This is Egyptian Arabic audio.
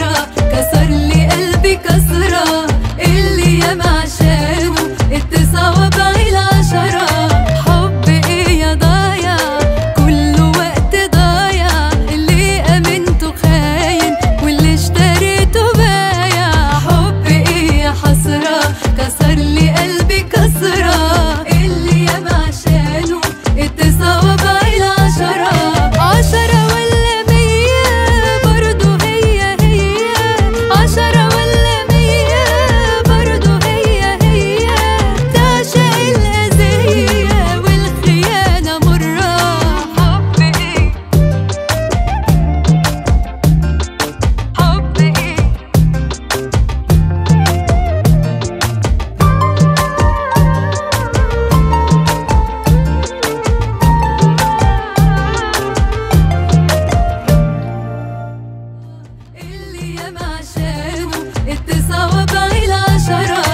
عشرة كسر لي قلبي كسرة اللي ياما عشانه التسعة وباقي العشرة حب ايه يا ضايع كله وقت ضايع اللي امنته خاين واللي اشتريته بايع حب ايه يا حسرة كسر لي قلبي كسرة اللي ياما عشانه التسعة وباقي العشرة عشرة ولا مية برضو هي هي عشرة ولا مية برضو هي هي تعشق الأذية والخيانة مرة حب ايه حب ايه اللي ياما عشانه التسعة وباقي العشرة